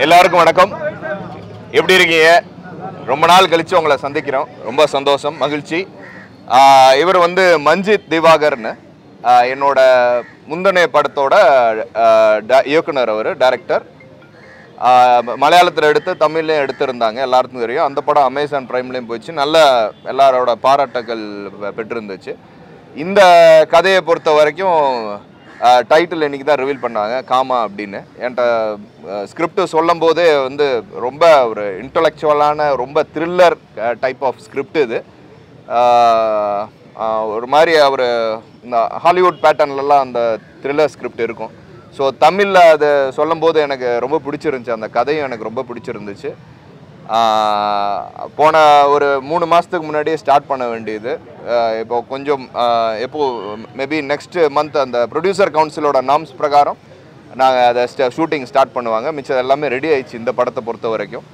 எல்லாருக்கும் வணக்கம் எப்படி இருக்கீங்க ரொம்ப நாள் கழிச்சு உங்களை சந்திக்கிறோம் ரொம்ப சந்தோஷம் மகிழ்ச்சி ஆஹ் இவர் வந்து மஞ்சித் திவாகர்னு ஆஹ் என்னோட முந்தனைய படத்தோட ஆஹ் ட- இயக்குனர் அவர் டைரக்டர் மலையாளத்தில் எடுத்து தமிழ்லையும் எடுத்திருந்தாங்க எல்லாருக்கும் தெரியும் அந்த படம் அமேசான் ப்ரைம்லேயும் போச்சு நல்ல எல்லாரோட பாராட்டுகள் பெ- பெற்றிருந்துச்சு இந்த கதையை பொறுத்த வரைக்கும் டைட்டில் இன்னைக்கு தான் ரிவீல் பண்ணாங்க காமா அப்படின்னு என்கிட்ட ஸ்கிரிப்ட் சொல்லும் போதே வந்து ரொம்ப ஒரு இன்டலெக்சுவலான ரொம்ப த்ரில்லர் டைப் ஆஃப் ஸ்கிரிப்ட் இது ஆஹ் ஆஹ் ஒரு மாதிரி அவர் இந்த ஹாலிவுட் பேட்டர்ன்லலாம் அந்த த்ரில்லர் ஸ்கிரிப்ட் இருக்கும் ஸோ தமிழில் அது சொல்லும்போது எனக்கு ரொம்ப பிடிச்சிருந்துச்சு அந்த கதையும் எனக்கு ரொம்ப பிடிச்சிருந்துச்சு ஆஹ் போன ஒரு மூணு மாதத்துக்கு முன்னாடியே ஸ்டார்ட் பண்ண வேண்டியது ஆஹ் இப்போ கொஞ்சம் ஆஹ் எப்போ மேபி நெக்ஸ்ட் மந்த் அந்த ப்ரொடியூசர் கவுன்சிலோட நாம்ஸ் பிரகாரம் நாங்கள் அதை ஷூட்டிங் ஸ்டார்ட் பண்ணுவாங்க மிச்சம் எல்லாமே ரெடி ஆயிடுச்சு இந்த படத்தை பொறுத்த வரைக்கும்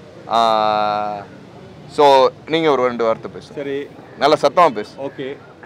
ஸோ நீங்கள் ஒரு ரெண்டு வார்த்தை பேசுங்க சரி நல்ல சத்தமாக பேசு ஓகே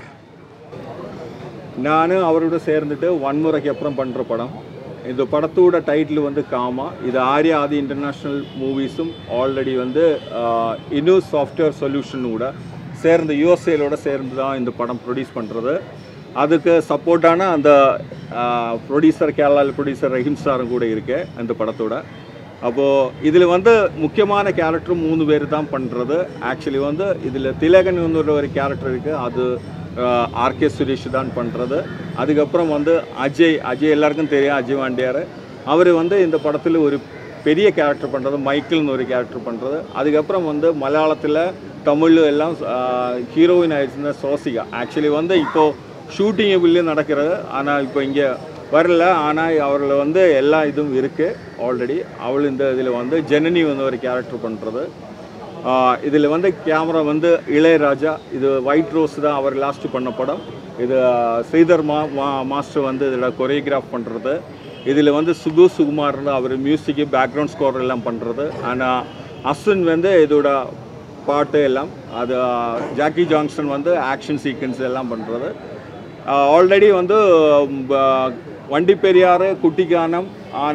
நான் அவரோட சேர்ந்துட்டு வன்முறைக்கு அப்புறம் பண்ணுற படம் இந்த படத்தோட டைட்டில் வந்து காமா இது ஆர்யா ஆதி இன்டர்நேஷ்னல் மூவிஸும் ஆல்ரெடி வந்து இன்னும் சாஃப்ட்வேர் சொல்யூஷனோட சேர்ந்து யூஎஸ்ஏலோட சேர்ந்து தான் இந்த படம் ப்ரொடியூஸ் பண்ணுறது அதுக்கு சப்போர்ட்டான அந்த ப்ரொடியூசர் கேரளாவில் ப்ரொடியூசர் ரஹீம் சாரும் கூட இருக்கு அந்த படத்தோட அப்போது இதில் வந்து முக்கியமான கேரக்டர் மூணு பேர் தான் பண்ணுறது ஆக்சுவலி வந்து இதில் திலகன் வந்து ஒரு கேரக்டர் இருக்குது அது ஆர்கே சுரேஷ் தான் பண்ணுறது அதுக்கப்புறம் வந்து அஜய் அஜய் எல்லாருக்கும் தெரியும் அஜய் வாண்டியார் அவர் வந்து இந்த படத்தில் ஒரு பெரிய கேரக்டர் பண்ணுறது மைக்கிள்னு ஒரு கேரக்டர் பண்ணுறது அதுக்கப்புறம் வந்து மலையாளத்தில் தமிழ் எல்லாம் ஹீரோயின் ஆயிடுச்சுன்னா சோசிகா ஆக்சுவலி வந்து இப்போது ஷூட்டிங் வெளியே நடக்கிறது ஆனால் இப்போ இங்கே வரல ஆனால் அவரில் வந்து எல்லா இதுவும் இருக்குது ஆல்ரெடி அவள் இந்த இதில் வந்து ஜனனி வந்து ஒரு கேரக்டர் பண்ணுறது இதில் வந்து கேமரா வந்து இளையராஜா இது ஒயிட் ரோஸ் தான் அவர் லாஸ்ட் பண்ண படம் இது ஸ்ரீதர் மா மா- மாஸ்டர் வந்து இதில் கொரியோகிராஃப் பண்ணுறது இதில் வந்து சுகு சுகுமார் அவர் மியூசிக்கு பேக்ரவுண்ட் ஸ்கோர் எல்லாம் பண்ணுறது ஆனால் அஸ்வின் வந்து இதோட பாட்டு எல்லாம் அது ஜாக்கி ஜான்சன் வந்து ஆக்ஷன் சீக்வன்ஸ் எல்லாம் பண்ணுறது ஆல்ரெடி வந்து ம், ப- வண்டி பெரியாறு குட்டிக்கானம்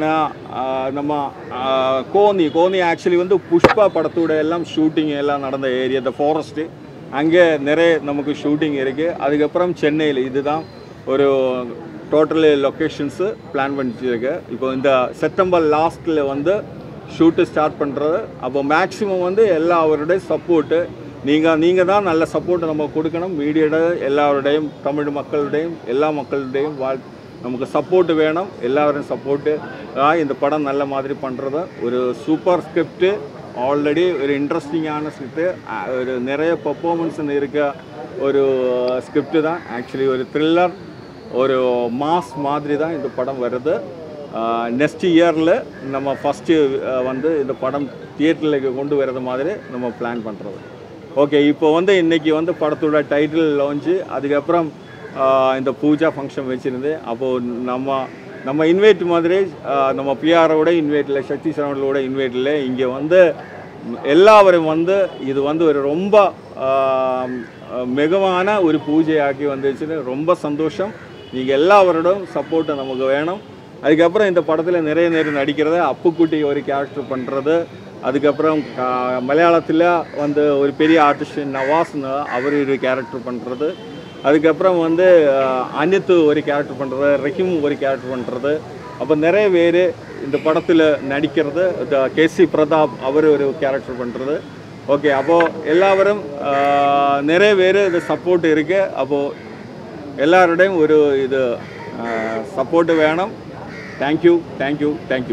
ஆனால் நம்ம ஆ, கோனி கோனி ஆக்சுவலி வந்து புஷ்பா படத்தோட எல்லாம் ஷூட்டிங் எல்லாம் நடந்த ஏரியா இந்த ஃபாரஸ்ட்டு அங்கே நிறைய நமக்கு ஷூட்டிங் இருக்குது அதுக்கப்புறம் சென்னையில் இதுதான் ஒரு டோட்டல் லொக்கேஷன்ஸு பிளான் பண்ணிச்சிருக்கு இப்போ இந்த செப்டம்பர் லாஸ்ட்டில் வந்து ஷூட்டு ஸ்டார்ட் பண்ணுறது அப்போ மேக்ஸிமம் வந்து எல்லா அவருடைய சப்போர்ட்டு நீங்கள் நீங்கள் தான் நல்ல சப்போர்ட் நம்ம கொடுக்கணும் மீடியோட எல்லாருடையும் தமிழ் மக்களுடையும் எல்லா மக்களுடையும் வாழ் நமக்கு சப்போர்ட் வேணும் எல்லாரும் சப்போர்ட்டு இந்த படம் நல்ல மாதிரி பண்ணுறது ஒரு சூப்பர் ஸ்கிரிப்டு ஆல்ரெடி ஒரு இன்ட்ரெஸ்டிங்கான ஸ்கிரிப்டு ஒரு நிறைய பர்ஃபார்மன்ஸ் இருக்க ஒரு ஸ்கிரிப்டு தான் ஆக்சுவலி ஒரு த்ரில்லர் ஒரு மாஸ் மாதிரி தான் இந்த படம் வருது நெக்ஸ்ட் இயரில் நம்ம ஃபஸ்ட்டு வந்து இந்த படம் தியேட்டருக்கு கொண்டு வரது மாதிரி நம்ம பிளான் பண்ணுறது ஓகே இப்போ வந்து இன்றைக்கி வந்து படத்தோட டைட்டில் லான்ச்சு அதுக்கப்புறம் ஆஹ், இந்த பூஜா ஃபங்க்ஷன் வச்சுருந்து அப்போது நம்ம நம்ம இன்வைட் மாதிரி ஆஹ், நம்ம பிஆரோட இன்வைட்டில் சக்தி சரவணோட இன்வைட்டில் இங்கே வந்து எல்லாவரும் வந்து இது வந்து ஒரு ரொம்ப ஆஹ், மிகவான ஒரு பூஜையாக்கி வந்துச்சுன்னு ரொம்ப சந்தோஷம் நீங்கள் எல்லாவரோடும் சப்போர்ட்டு நமக்கு வேணும் அதுக்கப்புறம் இந்த படத்தில் நிறைய நேரம் நடிக்கிறது அப்புக்குட்டி ஒரு கேரக்டர் பண்ணுறது அதுக்கப்புறம் மலையாளத்தில் வந்து ஒரு பெரிய ஆர்டிஸ்ட் நவாஸ்னு அவர் ஒரு கேரக்டர் பண்ணுறது அதுக்கப்புறம் வந்து அஹ், அனித்து ஒரு கேரக்டர் பண்ணுறது ரஹீம் ஒரு கேரக்டர் பண்ணுறது அப்போ நிறைய பேர் இந்த படத்தில் நடிக்கிறது கேசி பிரதாப் அவர் ஒரு கேரக்டர் பண்ணுறது ஓகே அப்போது எல்லாரும் அஹ், நிறைய பேர் இது சப்போர்ட் இருக்குது அப்போது எல்லாருடையும் ஒரு இது சப்போர்ட் வேணும் தேங்க்யூ தேங்க்யூ தேங்க்யூ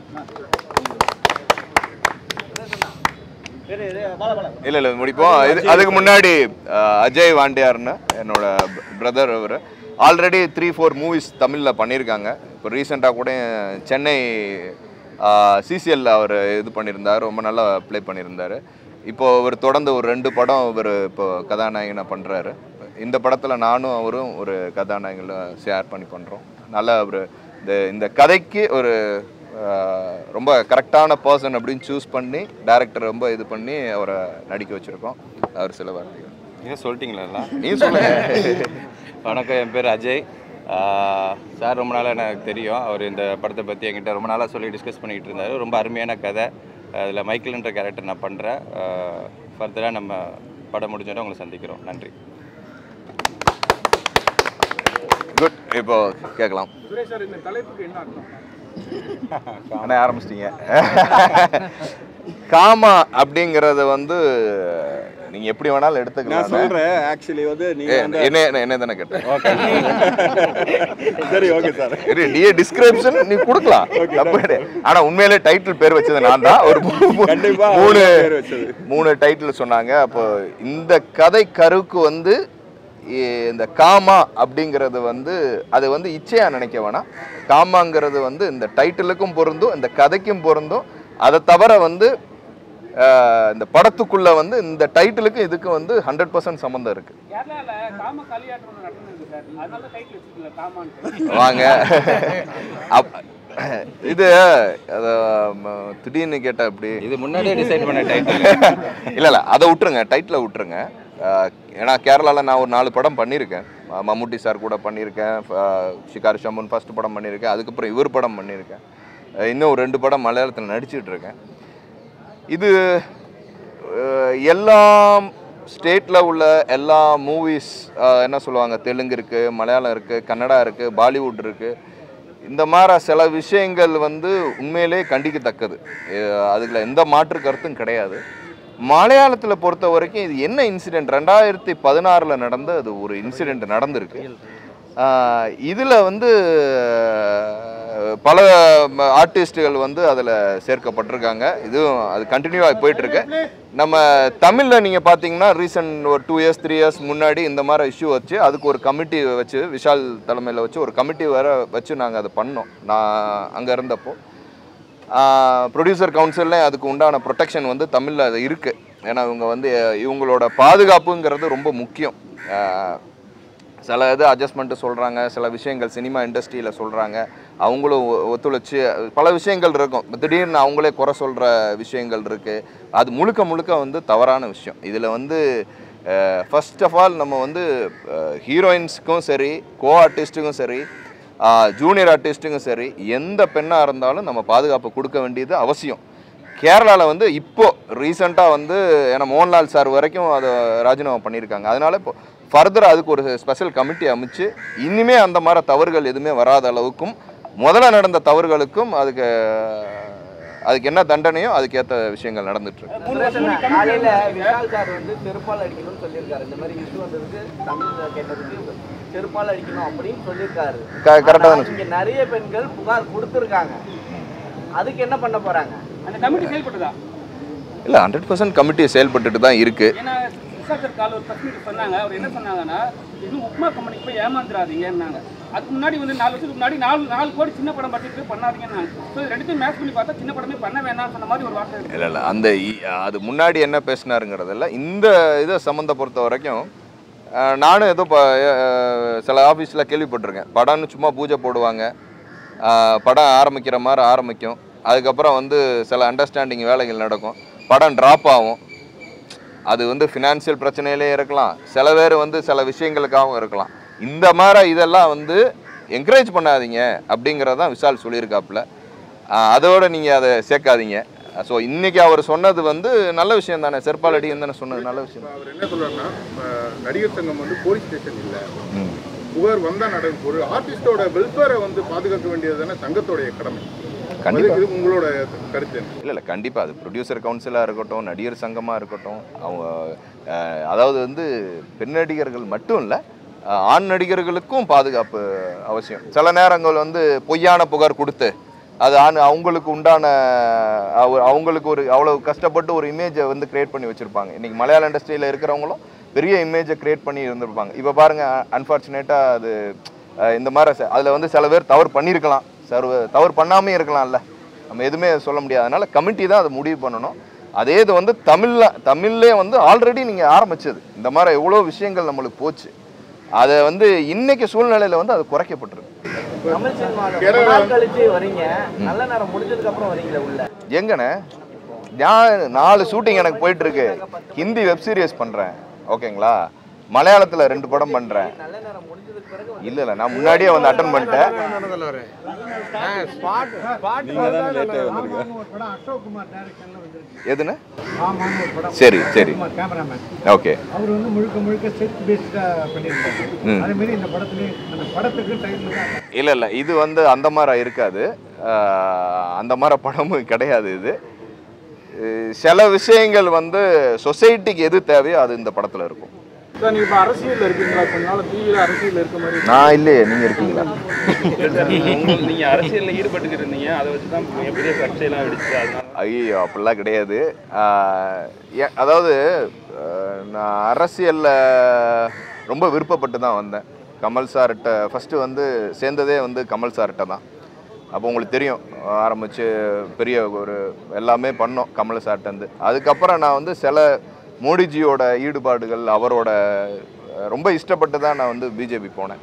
இல்லை இல்லை முடிப்போம் இது அதுக்கு முன்னாடி அஹ், அஜய் வாண்டியார்னு என்னோட பிரதர் அவர் ஆல்ரெடி த்ரீ ஃபோர் மூவிஸ் தமிழில் பண்ணியிருக்காங்க இப்போ ரீசெண்டாக கூட சென்னை சிசிஎல்ல அவர் இது பண்ணியிருந்தார் ரொம்ப நல்லா ப்ளே பண்ணியிருந்தார் இப்போ அவர் தொடர்ந்து ஒரு ரெண்டு படம் இவர் இப்போ கதாநாயகனை பண்ணுறாரு இந்த படத்தில் நானும் அவரும் ஒரு கதாநாயகனை ஷேர் பண்ணி பண்ணுறோம் நல்லா அவர் இந்த இந்த கதைக்கு ஒரு ஆஹ் ரொம்ப கரெக்டான பர்சன் அப்படின்னு சூஸ் பண்ணி டேரக்டர் ரொம்ப இது பண்ணி அவரை நடிக்க வச்சுருக்கோம் அவர் சில வார்த்தைகள் நீங்கள் சொல்லிட்டீங்களா எல்லாம்? நீ சொல்லுங்க வணக்கம் என் பேர் அஜய் சார் ரொம்ப நாளாக எனக்கு தெரியும் அவர் இந்த படத்தை பற்றி என்கிட்ட ரொம்ப நாளாக சொல்லி டிஸ்கஸ் பண்ணிக்கிட்டு இருந்தார் ரொம்ப அருமையான கதை அதில் மைக்கேல்ன்ற கேரக்டர் நான் பண்ணுறேன் ஃபர்தராக நம்ம படம் முடிஞ்சோட உங்களை சந்திக்கிறோம் நன்றி குட் இப்போ கேட்கலாம் சுரேஷ் சார் இந்த தலைப்புக்கு என்ன அர்த்தம் அண்ணா ஆரம்பிச்சிட்டீங்க காமா அப்படிங்கறத வந்து நீங்க எப்படி வேணாலும் நான் எடுத்துக்கலாம் சொல்றேன் ஆக்சுவலி வந்து நீங்க ஏ, வந்து என்ன என்ன- என்ன தானே கேட்டேன் சரி ஓகே சார் நீ டிஸ்கிரிப்ஷன் நீ கொடுக்கலாம் தப்பு கிடையாது. ஆனா உண்மையிலே டைட்டில் பேர் வச்சது நான் தான் ஒரு மூ- மூ- கண்டிப்பா மூணு அவர் பேர் வச்சது. மூணு டைட்டில் சொன்னாங்க அப்போ இந்த கதை கருக்கு வந்து இ- இந்த காமா அப்படிங்கிறது வந்து அது வந்து இச்சையா நினைக்க வேணாம் காமாங்கிறது வந்து இந்த டைட்டிலுக்கும் பொருந்தும் இந்த கதைக்கும் பொருந்தும் அதை தவிர வந்து அஹ், இந்த படத்துக்குள்ள வந்து இந்த டைட்டிலுக்கும் இதுக்கு வந்து ஹண்ட்ரட் பர்சன்ட் சம்மந்தம் இருக்கு கேரளால காம கலியாட்டம் நடந்தது சார் அதனால தான் டைட்டில் வச்சுக்கல காமான்னு வாங்க அப்- இது அத, ம, திடீர்னு கேட்டா இப்படி இது முன்னாடியே டிசைட் பண்ண டைட்டில் இல்ல இல்ல அதை விட்டுருங்க டைட்டில் விட்டுருங்க அஹ், ஏன்னா கேரளால நான் ஒரு நாலு படம் பண்ணியிருக்கேன் ம- மம்முட்டி சார் கூட பண்ணியிருக்கேன் அஹ், ஷிகார் ஷம்மன் ஃபர்ஸ்ட் படம் பண்ணியிருக்கேன் அதுக்கப்புறம் இவர் படம் பண்ணியிருக்கேன் அஹ், இன்னும் ஒரு ரெண்டு படம் மலையாளத்தில் நடிச்சிட்டு இருக்கேன் இது அஹ், எல்லா ஸ்டேட்டில் உள்ள எல்லா மூவிஸ் என்ன சொல்லுவாங்க தெலுங்கு இருக்குது மலையாளம் இருக்குது கன்னடா இருக்குது பாலிவுட் இருக்குது இந்த மாதிரி சில விஷயங்கள் வந்து உண்மையிலே கண்டிக்கத்தக்கது அஹ், அதுல எந்த மாற்று கருத்தும் கிடையாது மலையாளத்தில் பொறுத்த வரைக்கும் இது என்ன இன்சிடெண்ட் ரெண்டாயிரத்தி பதினாறில் நடந்த அது ஒரு இன்சிடெண்ட் நடந்திருக்கு இதில் வந்து அஹ், பல ஆர்டிஸ்ட்டுகள் வந்து அதில் சேர்க்கப்பட்டிருக்காங்க இதுவும் அது கண்டினியூவாக போயிட்டுருக்கு நம்ம தமிழில் நீங்கள் பார்த்தீங்கன்னா ரீசன்ட் ஒரு டூ இயர்ஸ் த்ரீ இயர்ஸ் முன்னாடி இந்த மாதிரி இஷ்யூ வச்சு அதுக்கு ஒரு கமிட்டி வச்சு விஷால் தலைமையில் வச்சு ஒரு கமிட்டி வேற வச்சு நாங்கள் அதை பண்ணோம் நான் அங்கே இருந்தப்போ ப்ரொடியூசர் கவுன்சில்லையும் அதுக்கு உண்டான ப்ரொடெக்ஷன் வந்து தமிழில் அது இருக்குது ஏன்னா இவங்க வந்து அஹ், இவங்களோட பாதுகாப்புங்கிறது ரொம்ப முக்கியம் அஹ், சில இது அட்ஜஸ்ட்மெண்ட்டு சொல்கிறாங்க சில விஷயங்கள் சினிமா இண்டஸ்ட்ரியில் சொல்கிறாங்க அவங்களும் ஒ- ஒத்துழைச்சு பல விஷயங்கள் இருக்கும் திடீர்னு அவங்களே குறை சொல்கிற விஷயங்கள் இருக்குது அது முழுக்க முழுக்க வந்து தவறான விஷயம் இதில் வந்து ஃபர்ஸ்ட் ஆஃப் ஆல் நம்ம வந்து ஹீரோயின்ஸுக்கும் சரி கோ ஆர்டிஸ்ட்டுக்கும் சரி ஜூனியர் ஆர்டிஸ்ட்டுக்கும் சரி எந்த பெண்ணாக இருந்தாலும் நம்ம பாதுகாப்பு கொடுக்க வேண்டியது அவசியம் கேரளாவில் வந்து இப்போ ரீசெண்டாக வந்து ஏன்னா மோகன்லால் சார் வரைக்கும் அதை ராஜினாமா பண்ணியிருக்காங்க அதனால இப்போ ஃபர்தர் அதுக்கு ஒரு ஸ்பெஷல் கமிட்டி அமைச்சு இனிமே அந்த மாதிரி தவறுகள் எதுவுமே வராத அளவுக்கும் முதல்ல நடந்த தவறுகளுக்கும் அதுக்கு அதுக்கு என்ன தண்டனையோ அதுக்கேற்ற விஷயங்கள் நடந்துட்டு இருக்கு காலையில விஷால் சார் வந்து செருப்பால் அடிக்கணும்னு சொல்லியிருக்காரு இந்த மாதிரி இஷ்யூ வந்ததுக்கு தமிழ் கேட்டதுக்கு செருப்பால் அடிக்கணும் அப்படின்னு சொல்லியிருக்காரு கரெக்டாக ஆனா, தானே இங்க நிறைய பெண்கள் புகார் கொடுத்துருக்காங்க அதுக்கு என்ன பண்ண போறாங்க அந்த கமிட்டி செயல்பட்டதா இல்லை ஹண்ட்ரட் பர்சன்ட் கமிட்டி செயல்பட்டுட்டு தான் இருக்குது ஏன்னா விசாசர் கால் ஒரு பிரஸ் மீட் சொன்னாங்க அவர் என்ன சொன்னாங்கன்னா இது உப்மா கம்பெனிக்கு போய் ஏமாந்துடாதீங்கன்னாங்க அதுக்கு முன்னாடி வந்து நாலு வருஷத்துக்கு முன்னாடி நாலு நாலு கோடி சின்ன படம் பார்த்துட்டு பண்ணாதீங்கன்னாங்க ஸோ இது ரெண்டுத்தையும் மேட்ச் பண்ணி பார்த்தா சின்ன படமே பண்ண வேணாம்னு சொன்ன மாதிரி ஒரு வார்த்தை இருக்கு இல்லை இல்லை அந்த இ- அது முன்னாடி என்ன பேசினாருங்கிறதில்ல இந்த இதை சம்மந்த பொறுத்த வரைக்கும் அஹ், நானும் ஏதோ ப அஹ், சில ஆஃபீஸில் கேள்விப்பட்டிருக்கேன் படம்னு சும்மா பூஜை போடுவாங்க அஹ், படம் ஆரம்பிக்கிற மாதிரி ஆரம்பிக்கும் அதுக்கப்புறம் வந்து சில அண்டர்ஸ்டாண்டிங் வேலைகள் நடக்கும் படம் ட்ராப் ஆகும் அது வந்து ஃபினான்ஷியல் பிரச்சனையிலே இருக்கலாம் சில பேர் வந்து சில விஷயங்களுக்காகவும் இருக்கலாம் இந்த மாதிரி இதெல்லாம் வந்து என்கரேஜ் பண்ணாதீங்க அப்படிங்கிறதான் விஷால் சொல்லியிருக்காப்புல ஆஹ் அதோட நீங்கள் அதை சேர்க்காதீங்க ஸோ இன்னைக்கு அவர் சொன்னது வந்து நல்ல விஷயம் தானே செருப்பால் அடி தானே சொன்னது நல்ல விஷயம் அவர் என்ன சொல்றாருன்னா அஹ், நடிகர் சங்கம் வந்து போலீஸ் ஸ்டேஷன் இல்ல ம். புகார் வந்தா நடக்கும் ஒரு ஆர்டிஸ்டோட வெல்ஃபேரை வந்து பாதுகாக்க வேண்டியது தானே சங்கத்தோடைய கடமை கண்டிப்பா. அதுக்கு உங்களோட கருத்து என்ன இல்லை இல்லை கண்டிப்பாக அது ப்ரொடியூசர் கவுன்சிலாக இருக்கட்டும் நடிகர் சங்கமாக இருக்கட்டும் அவங்க அஹ், அதாவது வந்து பெண் நடிகர்கள் மட்டும் இல்லை ஆண் நடிகர்களுக்கும் பாதுகாப்பு அவசியம் சில நேரங்கள் வந்து பொய்யான புகார் கொடுத்து அது ஆண் அவங்களுக்கு உண்டான அவ- அவங்களுக்கு ஒரு அவ்வளோ கஷ்டப்பட்டு ஒரு இமேஜை வந்து கிரியேட் பண்ணி வச்சுருப்பாங்க இன்றைக்கி மலையாள இண்டஸ்ட்ரியில் இருக்கிறவங்களும் பெரிய இமேஜை கிரியேட் பண்ணி இருந்திருப்பாங்க இப்போ பாருங்கள் அன்ஃபார்ச்சுனேட்டாக அது அஹ், இந்த மாதிரி அதில் வந்து சில பேர் தவறு பண்ணியிருக்கலாம் சார் தவறு பண்ணாமே இருக்கலாம்ல நம்ம எதுவுமே சொல்ல முடியாது அதனால கமிட்டி தான் அதை முடிவு பண்ணணும் அதே இது வந்து தமிழ்ல தமிழ்லே வந்து ஆல்ரெடி நீங்கள் ஆரம்பிச்சது இந்த மாதிரி எவ்வளோ விஷயங்கள் நம்மளுக்கு போச்சு அதை வந்து இன்னைக்கு சூழ்நிலையில் வந்து அது குறைக்கப்பட்டிருக்கு தமிழ் சினிமாவில் ரொம்ப நாள் கழிச்சு வரீங்க நல்ல நேரம் முடிஞ்சதுக்கு அப்புறம் வரீங்களே உள்ள எங்கண்ணே நான் நாலு ஷூட்டிங் எனக்கு போயிட்டு இருக்கு ஹிந்தி வெப் சீரிஸ் பண்ணுறேன் ஓகேங்களா மலையாளத்தில் ரெண்டு படம் பண்ணுறேன் நல்ல நேரம் முடிஞ்சதுக்கு முடிச்சதுக்கு பிறகு வந்து இல்லை இல்லை நான் முன்னாடியே வந்து அட்டன் பண்ணிட்டேன் நீங்க தான் லேட்டே வந்திருக்க அசோக்குமார் டைரக்ஷன்ல வந்திருக்கு எதுன்னு ஆமான்னு ஒரு படம் சரி சரி கேமராமேன் ஓகே அவர் வந்து முழுக்க முழுக்க செட் பேஸ்டா பண்ணியிருக்காரு ம். அதே மாதிரி இந்த படத்துலயும் அந்த படத்துக்கு டைட்டில் தான் இல்லை இல்லை இது வந்து அந்த மாதிரி இருக்காது ஆஹ் அந்த மாதிரி படமும் கிடையாது இது அஹ் சில விஷயங்கள் வந்து சொசைட்டிக்கு எது தேவையோ அது இந்த படத்தில் இருக்கும் சார் நீங்க இப்போ அரசியல்ல இருக்கீங்களா கொஞ்ச நாள் டிவியில் அரசியல் இருக்க மாதிரி நான் இல்லையே நீங்கள் இருக்கீங்களா உங்களுக்கு நீங்கள் அரசியலில் ஈடுபட்டுக்கிட்டு இருந்தீங்க அதை வச்சு தான் பெரிய சர்ச்சையெல்லாம் வெடிச்சு அதனால ஐயோ அப்படிலாம் கிடையாது ஆஹ் ஏ- அதாவது ஆஹ் நான் அரசியலில் ரொம்ப விருப்பப்பட்டு தான் வந்தேன் கமல் சார்கிட்ட ஃபஸ்ட்டு வந்து சேர்ந்ததே வந்து கமல் சார்கிட்ட தான் அப்போ உங்களுக்கு தெரியும் ஆரம்பித்து பெரிய ஒரு எல்லாமே பண்ணோம் கமல் சார்ட்டேருந்து அதுக்கப்புறம் நான் வந்து சில மோடிஜியோட ஈடுபாடுகள் அவரோட அஹ், ரொம்ப இஷ்டப்பட்டு தான் நான் வந்து பிஜேபி போனேன்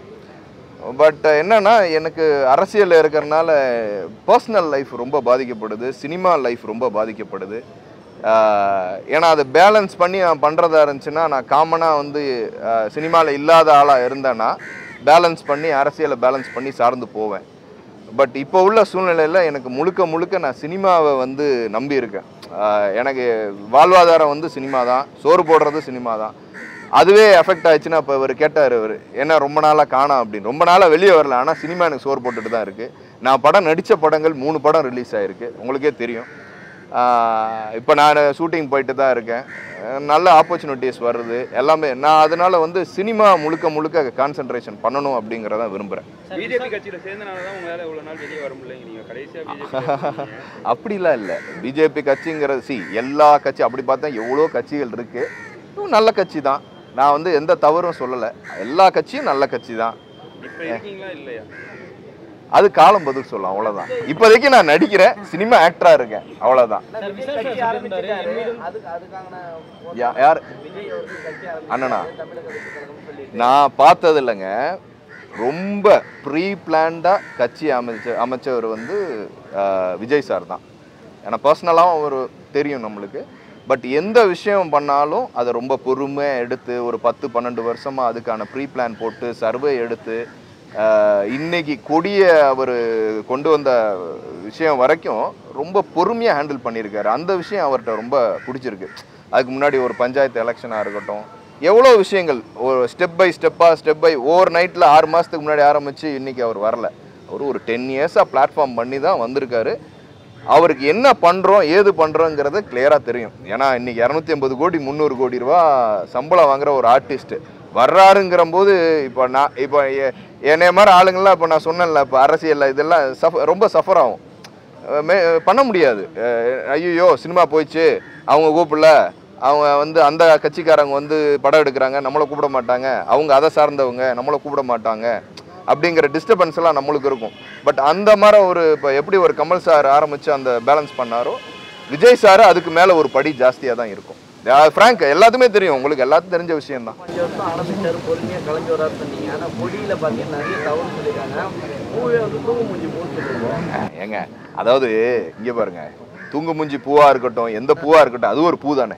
பட் என்னன்னா எனக்கு அரசியல் இருக்கிறனால பர்சனல் லைஃப் ரொம்ப பாதிக்கப்படுது சினிமா லைஃப் ரொம்ப பாதிக்கப்படுது ஆஹ் ஏன்னா அதை பேலன்ஸ் பண்ணி நான் பண்ணுறதா இருந்துச்சுன்னா நான் காமனாக வந்து சினிமாவில் இல்லாத ஆளாக இருந்தேன்னா பேலன்ஸ் பண்ணி அரசியலை பேலன்ஸ் பண்ணி சார்ந்து போவேன் பட் இப்போ உள்ள சூழ்நிலையில் எனக்கு முழுக்க முழுக்க நான் சினிமாவை வந்து நம்பி இருக்கேன் ஆஹ் எனக்கு வாழ்வாதாரம் வந்து சினிமா தான் சோறு போடுறது சினிமா தான் அதுவே எஃபெக்ட் ஆயிடுச்சுன்னா இப்போ இவர் கேட்டார் இவர் என்ன ரொம்ப நாளாக காணோம் அப்படின்னு ரொம்ப நாளாக வெளியே வரல ஆனால் சினிமா எனக்கு சோறு போட்டுட்டு தான் இருக்குது நான் படம் நடித்த படங்கள் மூணு படம் ரிலீஸ் ஆகிருக்கு உங்களுக்கே தெரியும் இப்போ நான் ஷூட்டிங் போயிட்டு தான் இருக்கேன் அஹ் நல்ல ஆப்பர்ச்சுனிட்டிஸ் வருது எல்லாமே நான் அதனால வந்து சினிமா முழுக்க முழுக்க கான்சென்ட்ரேஷன் பண்ணணும் அப்படிங்கிறத விரும்புகிறேன் பிஜேபி கட்சியில் சேர்ந்தனால தான் உங்களால் இவ்வளோ நாள் வெளியே வர முடியல நீங்கள் கடைசியாக பிஜேபி அப்படிலாம் இல்லை பிஜேபி கட்சிங்கிறது சி எல்லா கட்சி அப்படி பார்த்தா எவ்வளோ கட்சிகள் இருக்கு இதுவும் நல்ல கட்சி தான் நான் வந்து எந்த தவறும் சொல்லலை எல்லா கட்சியும் நல்ல கட்சி தான் இப்போ இருக்கீங்களா இல்லையா அது காலம் பதில் சொல்லும் அவ்வளோதான் இப்போதைக்கு நான் நடிக்கிறேன் சினிமா ஆக்டராக இருக்கேன் அவ்வளோதான் கட்சி ஆரம்பிச்சிருக்காரு அதுக்கு அதுக்கான யா- யார் விஜய் அவர்கள் கட்சி அண்ணனா ஆரம்பிச்சிருக்காரு தமிழக வெற்றி கழகம் சொல்லிட்டு நான் பார்த்தது இல்லைங்க ரொம்ப ப்ரீ பிளான்டாக கட்சி அமைச்ச அமைச்சவர் வந்து ஆஹ், விஜய் சார் தான் ஏன்னா பர்சனலாகவும் அவர் தெரியும் நம்மளுக்கு பட் எந்த விஷயம் பண்ணாலும் அதை ரொம்ப பொறுமையாக எடுத்து ஒரு பத்து பன்னெண்டு வருஷமாக அதுக்கான ப்ரீ பிளான் போட்டு சர்வே எடுத்து ஆஹ், இன்னைக்கு கொடிய அவர் கொண்டு வந்த விஷயம் வரைக்கும் ரொம்ப பொறுமையாக ஹேண்டில் பண்ணியிருக்காரு அந்த விஷயம் அவர்கிட்ட ரொம்ப பிடிச்சிருக்கு அதுக்கு முன்னாடி ஒரு பஞ்சாயத்து எலெக்ஷனாக இருக்கட்டும் எவ்வளோ விஷயங்கள் ஒரு ஸ்டெப் பை ஸ்டெப்பாக ஸ்டெப் பை ஓவர் நைட்டில் ஆறு மாதத்துக்கு முன்னாடி ஆரம்பித்து இன்றைக்கி அவர் வரல அவர் ஒரு டென் இயர்ஸாக பிளாட்ஃபார்ம் பண்ணி தான் வந்திருக்காரு அவருக்கு என்ன பண்ணுறோம் ஏது பண்ணுறோங்கிறது கிளியராக தெரியும் ஏன்னா இன்றைக்கி இரநூத்தி ஐம்பது கோடி முந்நூறு கோடி ரூபா சம்பளம் வாங்குற ஒரு ஆர்டிஸ்ட்டு வர்றாருங்கிற போது இப்போ நான் இப்போ எ- என்னைய மாதிரி ஆளுங்கள்லாம் இப்போ நான் சொன்னேன்ல இப்போ அரசியலில் இதெல்லாம் சஃப் ரொம்ப சஃபர் ஆகும் அஹ் மே பண்ண முடியாது ஐயோ சினிமா போயிடுச்சு அவங்க கூப்பிடல அவங்க வந்து அந்த கட்சிக்காரங்க வந்து படம் எடுக்கிறாங்க நம்மளை கூப்பிட மாட்டாங்க அவங்க அதை சார்ந்தவங்க நம்மளை கூப்பிட மாட்டாங்க அப்படிங்கிற டிஸ்டர்பன்ஸ் எல்லாம் நம்மளுக்கு இருக்கும் பட் அந்த மாதிரி ஒரு இப்போ எப்படி ஒரு கமல் சார் ஆரம்பித்து அந்த பேலன்ஸ் பண்ணாரோ விஜய் சார் அதுக்கு மேலே ஒரு படி ஜாஸ்தியாக தான் இருக்கும் ஃப்ராங்க் எல்லாத்துக்குமே தெரியும் உங்களுக்கு எல்லாத்துக்கும் தெரிஞ்ச விஷயம்தான் அஞ்சு வருஷம் ஆரம்பிச்சாரு பொறுமையாக கலைஞ்சு வராரு சொன்னீங்க ஆனால் பொடியில் பார்த்தீங்கன்னா நிறைய தவறு சொல்லியிருக்காங்க மூவே வந்து தூங்கு மூஞ்சி மூணு சொல்லியிருக்கோம் ஏங்க அதாவது இங்கே பாருங்க தூங்கு மூஞ்சி பூவாக இருக்கட்டும் எந்த பூவாக இருக்கட்டும் அது ஒரு பூ தானே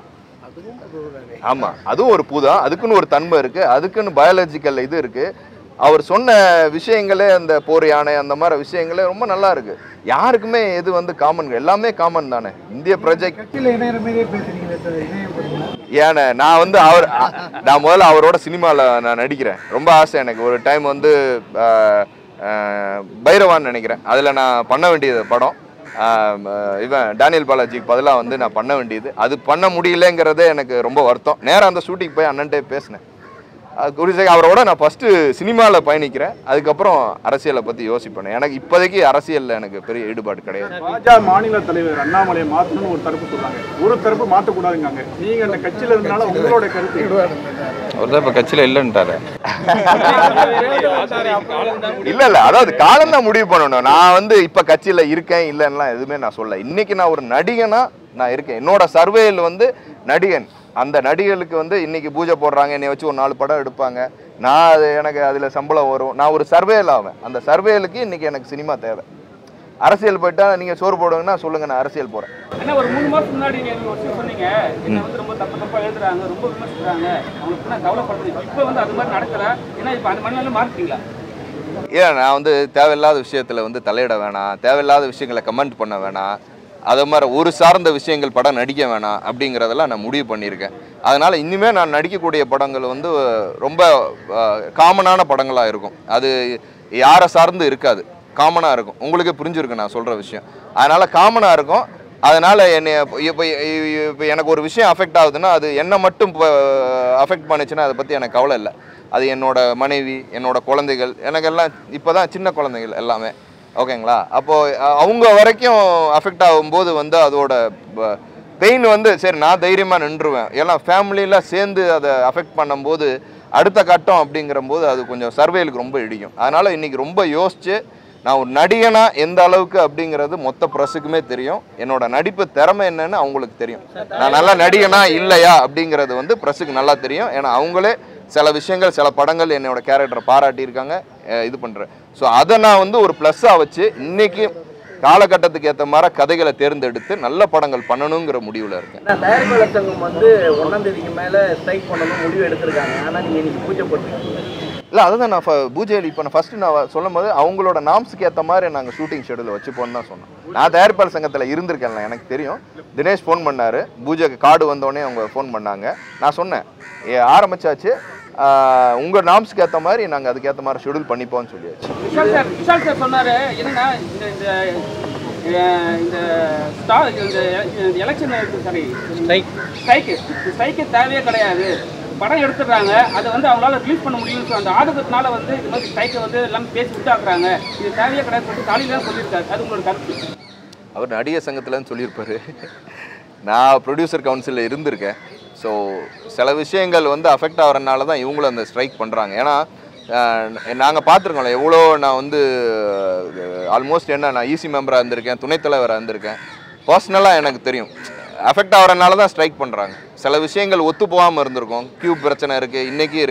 ஆமாம் அதுவும் ஒரு பூ தான் அதுக்குன்னு ஒரு தன்மை இருக்குது அதுக்குன்னு பயாலஜிக்கல் இது இருக்குது அவர் சொன்ன விஷயங்களே அந்த போர் யானை அந்த மாதிரி விஷயங்களே ரொம்ப நல்லா இருக்கு யாருக்குமே இது வந்து காமன் எல்லாமே காமன் தானே இந்திய ப்ராஜெக்ட் கட்சியில் இணையிற மாதிரியே பேசுறீங்களே சார் இணையம் போறீங்களா ஏன்னு நான் வந்து அவர் அ- நான் முதல்ல அவரோட சினிமாவில் நான் நடிக்கிறேன் ரொம்ப ஆசை எனக்கு ஒரு டைம் வந்து அஹ், அஹ், பைரவான்னு நினைக்கிறேன் அதில் நான் பண்ண வேண்டியது படம் அஹ், இவன் டேனியல் பாலாஜிக்கு பதிலாக வந்து நான் பண்ண வேண்டியது அது பண்ண முடியலங்கிறதே எனக்கு ரொம்ப வருத்தம் நேராக அந்த ஷூட்டிங் போய் அண்ணன்ட்டே பேசினேன் அது குறித்து அவரோட நான் ஃபஸ்ட்டு சினிமாவில் பயணிக்கிறேன் அதுக்கப்புறம் அரசியலை பற்றி யோசிப்பேன் எனக்கு இப்போதைக்கு அரசியலில் எனக்கு பெரிய ஈடுபாடு கிடையாது பாஜக மாநில தலைவர் அண்ணாமலையை மாற்றணும்னு ஒரு தரப்பு சொல்றாங்க ஒரு தரப்பு மாற்றக்கூடாதுங்காங்க நீங்க அந்த கட்சியில இருந்தனால உங்களோட கருத்து அவர் தான் இப்போ கட்சியில் இல்லைன்ட்டாரு இல்ல இல்ல அதாவது காலம் தான் முடிவு பண்ணணும் நான் வந்து இப்ப கட்சியில இருக்கேன் இல்லைன்னா எதுவுமே நான் சொல்ல இன்னைக்கு நான் ஒரு நடிகனா நான் இருக்கேன் என்னோட சர்வேயில் வந்து நடிகன் அந்த நடிகர்களுக்கு வந்து இன்னைக்கு பூஜை போடுறாங்க என்னை வச்சு ஒரு நாலு படம் எடுப்பாங்க நான் அது எனக்கு அதில் சம்பளம் வரும் நான் ஒரு சர்வேல் ஆவேன் அந்த சர்வேலுக்கு இன்னைக்கு எனக்கு சினிமா தேவை அரசியல் போயிட்டா நீங்கள் சோறு போடுங்கன்னா சொல்லுங்கள் நான் அரசியல் போகிறேன் ஏன்னா ஒரு மூணு மாசம் முன்னாடி நீங்க ஒரு விஷயம் சொன்னீங்க என்ன வந்து ரொம்ப தப்பு தப்பா எழுதுறாங்க ரொம்ப விமர்சிக்கிறாங்க அவங்களுக்கு நான் கவலைப்படுறது இப்போ வந்து அது மாதிரி நடக்கல ஏன்னா இப்போ அந்த மனநிலை மாறிட்டீங்களா ஏன் நான் வந்து தேவையில்லாத விஷயத்தில் வந்து தலையிட வேணாம் தேவையில்லாத விஷயங்களை கமெண்ட் பண்ண வேணாம் அது மாதிரி ஒரு சார்ந்த விஷயங்கள் படம் நடிக்க வேணாம் அப்படிங்கிறதெல்லாம் நான் முடிவு பண்ணியிருக்கேன் அதனால் இனிமேல் நான் நடிக்கக்கூடிய படங்கள் வந்து ரொம்ப காமனான படங்களாக இருக்கும் அது யாரை சார்ந்து இருக்காது காமனாக இருக்கும் உங்களுக்கு புரிஞ்சிருக்கு நான் சொல்கிற விஷயம் அதனால் காமனாக இருக்கும் அதனால் என்னை இப்போ இப்போ எனக்கு ஒரு விஷயம் அஃபெக்ட் ஆகுதுன்னா அது என்னை மட்டும் அஃபெக்ட் பண்ணுச்சுன்னா அதை பற்றி எனக்கு கவலை இல்லை அது என்னோட மனைவி என்னோட குழந்தைகள் எனக்கெல்லாம் இப்போ தான் சின்ன குழந்தைகள் எல்லாமே ஓகேங்களா அப்போது அவங்க வரைக்கும் அஃபெக்ட் ஆகும்போது வந்து அதோட பெயின் வந்து சரி நான் தைரியமாக நின்றுவேன் எல்லாம் ஃபேமிலியெலாம் சேர்ந்து அதை அஃபெக்ட் பண்ணும்போது அடுத்த கட்டம் அப்படிங்கிறம்போது அது கொஞ்சம் சர்வேலுக்கு ரொம்ப இடிக்கும் அதனால் இன்றைக்கி ரொம்ப யோசித்து நான் ஒரு நடிகனா எந்த அளவுக்கு அப்படிங்கிறது மொத்த ப்ரெஸ்ஸுக்குமே தெரியும் என்னோட நடிப்பு திறமை என்னன்னு அவங்களுக்கு தெரியும் நான் நல்ல நடிகனா இல்லையா அப்படிங்கிறது வந்து ப்ரெஸ்ஸுக்கு நல்லா தெரியும் ஏன்னா அவங்களே சில விஷயங்கள் சில படங்கள் என்னோட கேரக்டரை பாராட்டியிருக்காங்க அஹ் இது பண்ணுறேன் ஸோ அதை நான் வந்து ஒரு ப்ளஸ்ஸாக வச்சு இன்னைக்கு காலகட்டத்துக்கு ஏற்ற மாதிரி கதைகளை தேர்ந்தெடுத்து நல்ல படங்கள் பண்ணணுங்கிற முடிவில் இருக்கேன் நான் தயாரிப்பாளர் சங்கம் வந்து ஒன்றாம் தேதிக்கு மேலே ஸ்ட்ரைக் பண்ணணும் முடிவு எடுத்திருக்காங்க ஆனால் நீங்கள் இன்னைக்கு பூஜை போட்டிருக்கீங்க இல்லை அதுதான் நான் ஃப- பூஜையில் இப்போ நான் ஃபஸ்ட்டு நான் சொல்லும் போது அவங்களோட நாம்ஸுக்கு ஏற்ற மாதிரி நாங்கள் ஷூட்டிங் ஷெடியூல் வச்சுப்போன்னு தான் சொன்னோம் நான் தயாரிப்பாளர் சங்கத்தில் இருந்திருக்கேன்ல எனக்கு தெரியும் தினேஷ் ஃபோன் பண்ணார் பூஜைக்கு கார்டு வந்தோடனே அவங்க ஃபோன் பண்ணாங்க நான் சொன்னேன் ஏ ஆரம்பிச்சாச்சு உங்கள் நாம்ஸ்க்கு ஏற்ற மாதிரி நாங்கள் அதுக்கேற்ற மாதிரி ஷெடியூல் பண்ணிப்போம்னு சொல்லியாச்சு விஷால் சார் விஷால் சார் சொன்னாரு என்னன்னா இந்த இந்த அஹ், இந்த ஸ்டார் இந்த எலெக்ஷன் சாரி ஸ்ட்ரைக் ஸ்ட்ரைக்கு ஸ்ட்ரைக்கு தேவையே கிடையாது படம் எடுத்துடுறாங்க அதை வந்து அவங்களால ரிலீஸ் பண்ண முடியும்னு அந்த ஆதங்கத்தினால வந்து இது மாதிரி ஸ்ட்ரைக்கை வந்து எல்லாம் பேசி விட்டாக்குறாங்க இது தேவையே கிடையாது சொல்லிட்டு காலையில சொல்லியிருக்காரு அது உங்களோட கருத்து அவர் நடிகர் சங்கத்தில்னு சொல்லியிருப்பாரு நான் ப்ரொடியூசர் கவுன்சிலில் இருந்திருக்கேன் ஸோ சில விஷயங்கள் வந்து அஃபெக்ட் ஆகிறனால தான் இவங்களும் அந்த ஸ்ட்ரைக் பண்ணுறாங்க ஏன்னா நாங்கள் பார்த்துருக்கோம்ல எவ்வளோ நான் வந்து ஆல்மோஸ்ட் என்ன நான் ஈசி மெம்பராக இருந்திருக்கேன் துணைத் தலைவராக இருந்திருக்கேன் பர்சனலாக எனக்கு தெரியும் அஃபெக்ட் ஆகிறனால தான் ஸ்ட்ரைக் பண்ணுறாங்க சில விஷயங்கள் ஒத்து போகாமல் இருந்திருக்கும் கியூப் பிரச்சனை இருக்குது இன்றைக்கி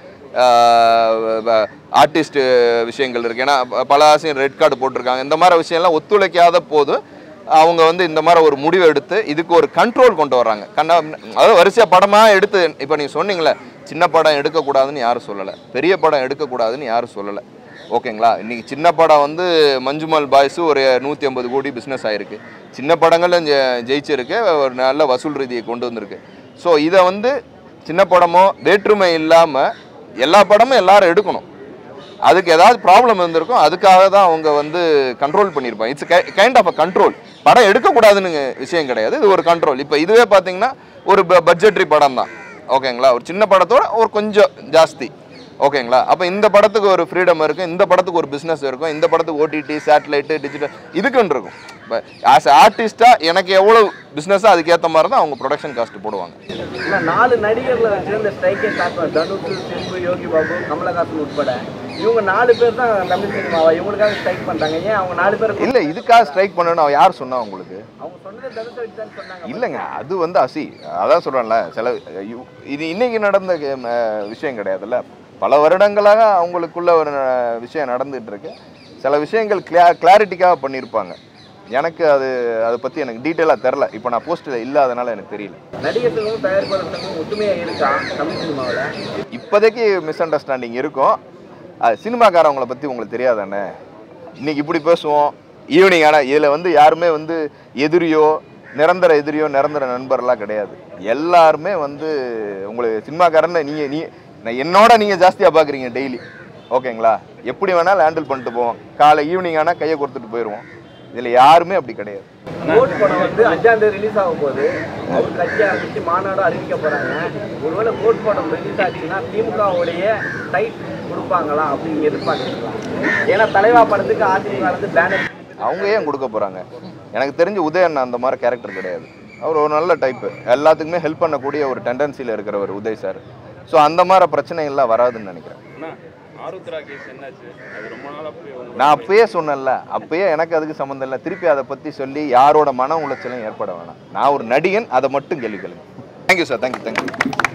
இருக்குது ஆர்டிஸ்ட் விஷயங்கள் இருக்குது ஏன்னா ப- பல ஆசையும் ரெட் கார்டு போட்டிருக்காங்க இந்த மாதிரி விஷயம்லாம் ஒத்துழைக்காத போது அவங்க வந்து இந்த மாதிரி ஒரு முடிவை எடுத்து இதுக்கு ஒரு கண்ட்ரோல் கொண்டு வர்றாங்க கண்ணா அதாவது வரிசையாக படமாக எடுத்து இப்போ நீங்கள் சொன்னீங்களே சின்ன படம் எடுக்கக்கூடாதுன்னு யாரும் சொல்லலை பெரிய படம் எடுக்கக்கூடாதுன்னு யாரும் சொல்லலை ஓகேங்களா இன்றைக்கி சின்ன படம் வந்து மஞ்சுமல் பாய்ஸு ஒரு நூற்றி ஐம்பது கோடி பிஸ்னஸ் ஆயிருக்கு சின்ன படங்களும் ஜெ- ஜெயிச்சிருக்கு ஒரு நல்ல வசூல் ரீதியை கொண்டு வந்திருக்கு ஸோ இதை வந்து சின்ன படமோ வேற்றுமை இல்லாமல் எல்லா படமும் எல்லாரும் எடுக்கணும் அதுக்கு ஏதாவது ப்ராப்ளம் இருந்திருக்கும் அதுக்காக தான் அவங்க வந்து கண்ட்ரோல் பண்ணியிருப்பாங்க it's kind of a control படம் எடுக்கக்கூடாதுன்னு விஷயம் கிடையாது இது ஒரு கண்ட்ரோல் இப்போ இதுவே பார்த்தீங்கன்னா ஒரு பட்ஜெட்ரி படம் தான் ஓகேங்களா ஒரு சின்ன படத்தோட ஒரு கொஞ்சம் ஜாஸ்தி ஓகேங்களா அப்போ இந்த படத்துக்கு ஒரு ஃப்ரீடம் இருக்கும் இந்த படத்துக்கு ஒரு பிஸ்னஸ் இருக்கும் இந்த படத்துக்கு ஓடிடி சேட்டலைட்டு டிஜிட்டல் இதுக்குன்னு இருக்கும் இப்போ ஆஸ் ஆர்டிஸ்ட்டாக எனக்கு எவ்வளோ பிஸ்னஸாக அதுக்கேற்ற மாதிரி தான் அவங்க ப்ரொடக்ஷன் காஸ்ட் போடுவாங்க இல்லை நாலு நடிகர்களை வச்சு இந்த ஸ்ட்ரைக்கே காட்டுவோம் தனுஷ் சிம்பு யோகி பாபு கமலஹாசன் உட்பட இவங்க நாலு பேர் தான் தமிழ் சினிமாவா இவங்களுக்காக ஸ்ட்ரைக் பண்ணுறாங்க ஏன் அவங்க நாலு பேர் இல்லை இதுக்காக ஸ்ட்ரைக் பண்ணணும் யார் சொன்னா உங்களுக்கு அவங்க சொன்னதை தனுஷ் வச்சு தான் சொன்னாங்க இல்லைங்க அது வந்து அசி அதான் சொல்கிறேன்ல சில இவ்- இது இன்னைக்கு நடந்த கே- ம- விஷயம் கிடையாதுல்ல பல வருடங்களாக அவங்களுக்குள்ள ஒரு ந- விஷயம் நடந்துட்டு இருக்கு சில விஷயங்கள் கிளியா கிளாரிட்டிக்காக பண்ணியிருப்பாங்க எனக்கு அது அதை பற்றி எனக்கு டீட்டெயிலாக தெரில இப்போ நான் போஸ்ட்டில் இல்லாதனால எனக்கு தெரியல நடிகர் சங்கமும் தயாரிப்பாளர் சங்கமும் ஒற்றுமையாக இருக்கா தமிழ் சினிமாவில் இப்போதைக்கு மிஸ் அண்டர்ஸ்டாண்டிங் இருக்கும் அது சினிமாக்காரவங்கள பற்றி உங்களுக்கு தெரியாதானே இன்னைக்கு இப்படி பேசுவோம் ஈவினிங் ஆனால் இதில் வந்து யாருமே வந்து எதிரியோ நிரந்தர எதிரியோ நிரந்தர நண்பர்லாம் கிடையாது எல்லாருமே வந்து உங்களுக்கு சினிமாக்காரன்னு நீங்கள் நீ நான் என்னோட நீங்கள் ஜாஸ்தியாக பார்க்குறீங்க டெய்லி ஓகேங்களா எப்படி வேணாலும் ஹேண்டில் பண்ணிட்டு போவோம் காலை ஈவினிங் ஆனால் கையை கொடுத்துட்டு போயிடுவோம் இதில் யாருமே அப்படி கிடையாது கோட் படம் வந்து அஞ்சாம் தேதி ரிலீஸ் ஆகும் போது அவர் கட்சி ஆரம்பிச்சு மாநாடு அறிவிக்க போறாங்க ஒருவேளை கோட் படம் ரிலீஸ் ஆச்சுன்னா திமுகவுடைய டைட் கொடுப்பாங்களா அப்படின்னு எதிர்பார்க்கலாம் ஏன்னா தலைவா படத்துக்கு அதிமுக வந்து பேனர் அவங்க ஏன் கொடுக்க போகிறாங்க எனக்கு தெரிஞ்சு உதயன் அந்த மாதிரி கேரக்டர் கிடையாது அவர் ஒரு நல்ல டைப்பு எல்லாத்துக்குமே ஹெல்ப் பண்ணக்கூடிய ஒரு டெண்டன்சியில் இருக்கிறவர் உதய் சார் ஸோ அந்த மாதிரி பிரச்சனைகள்லாம் வராதுன்னு நினைக்கிறேன் ஆருத்ரா கேஸ் என்னாச்சு அது ரொம்ப நாளாக போய் நான் அப்பயே சொன்னேன்ல அப்பயே எனக்கு அதுக்கு சம்மந்தம் இல்லை திருப்பி அதை பற்றி சொல்லி யாரோட மன உளைச்சலும் ஏற்பட வேணாம் நான் ஒரு நடிகன் அதை மட்டும் கேள்வி கேளுங்க தேங்க்யூ சார் தேங்க்யூ தேங்க்யூ